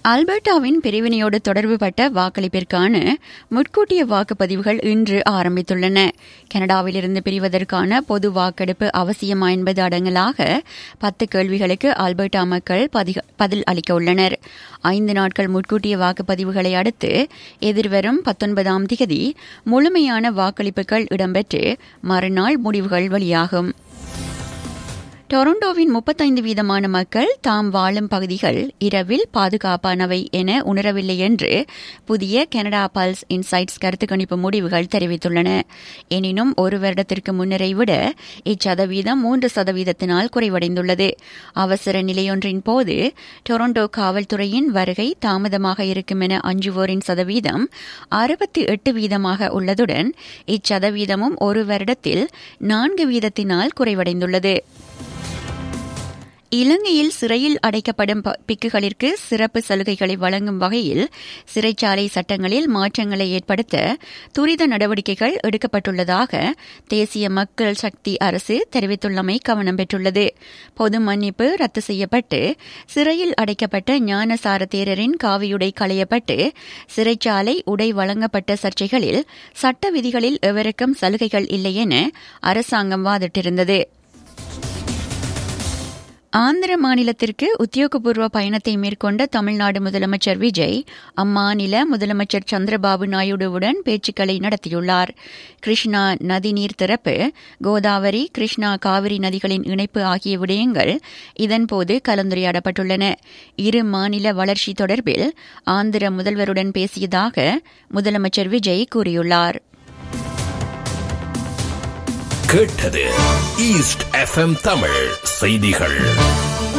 அல்பர்டாவின் பிரிவினையோடு தொடர்புபட்ட வாக்களிப்பிற்கான முன்கூட்டிய வாக்குப்பதிவுகள் இன்று ஆரம்பித்துள்ளன கனடாவிலிருந்து பிரிவதற்கான பொது வாக்கெடுப்பு அவசியமா என்பது அடங்கலாக பத்து கேள்விகளுக்கு அல்பர்டா மக்கள் பதில் அளிக்க உள்ளனர் ஐந்து நாட்கள் முன்கூட்டிய வாக்குப்பதிவுகளை அடுத்து எதிர்வரும் பத்தொன்பதாம் திகதி முழுமையான வாக்களிப்புகள் இடம்பெற்று மறுநாள் முடிவுகள் வெளியாகும் டொரண்டோவின் முப்பத்தைந்து வீதமான மக்கள் தாம் வாழும் பகுதிகள் இரவில் பாதுகாப்பானவை என உணரவில்லை என்று புதிய கனடா பல்ஸ் இன்சைட்ஸ் கருத்து கணிப்பு முடிவுகள் தெரிவித்துள்ளன எனினும் ஒரு வருடத்திற்கு முன்னரை விட இச்சதவீதம் மூன்று சதவீதத்தினால் குறைவடைந்துள்ளது அவசர நிலையொன்றின் போது டொரண்டோ காவல்துறையின் வருகை தாமதமாக இருக்கும் என அஞ்சுவோரின் சதவீதம் அறுபத்தி எட்டு வீதமாக உள்ளதுடன் இச்சதவீதமும் ஒரு வருடத்தில் நான்கு வீதத்தினால் குறைவடைந்துள்ளது இலங்கையில் சிறையில் அடைக்கப்படும் பிக்குகளிற்கு சிறப்பு சலுகைகளை வழங்கும் வகையில் சிறைச்சாலை சட்டங்களில் மாற்றங்களை ஏற்படுத்த துரித நடவடிக்கைகள் எடுக்கப்பட்டுள்ளதாக தேசிய மக்கள் சக்தி அரசு தெரிவித்துள்ளமை கவனம் பெற்றுள்ளது பொது மன்னிப்பு ரத்து செய்யப்பட்டு சிறையில் அடைக்கப்பட்ட ஞானசார தேரரின் காவியுடை களையப்பட்டு சிறைச்சாலை உடை வழங்கப்பட்ட சர்ச்சைகளில் சட்ட விதிகளில் எவருக்கும் சலுகைகள் இல்லை என அரசாங்கம் வாதிட்டிருந்தது ஆந்திர மாநிலத்திற்கு உத்தியோகபூர்வ பயணத்தை மேற்கொண்ட தமிழ்நாடு முதலமைச்சர் விஜய் அம்மாநில முதலமைச்சர் சந்திரபாபு நாயுடுவுடன் பேச்சுக்களை நடத்தியுள்ளார் கிருஷ்ணா நதிநீர் திறப்பு கோதாவரி கிருஷ்ணா காவிரி நதிகளின் இணைப்பு ஆகிய விடயங்கள் இதன்போது கலந்துரையாடப்பட்டுள்ளன இரு மாநில வளர்ச்சி தொடர்பில் ஆந்திர முதல்வருடன் பேசியதாக முதலமைச்சர் விஜய் கூறியுள்ளார் கேட்டது ஈஸ்ட் எஃப்எம் தமிழ் செய்திகள்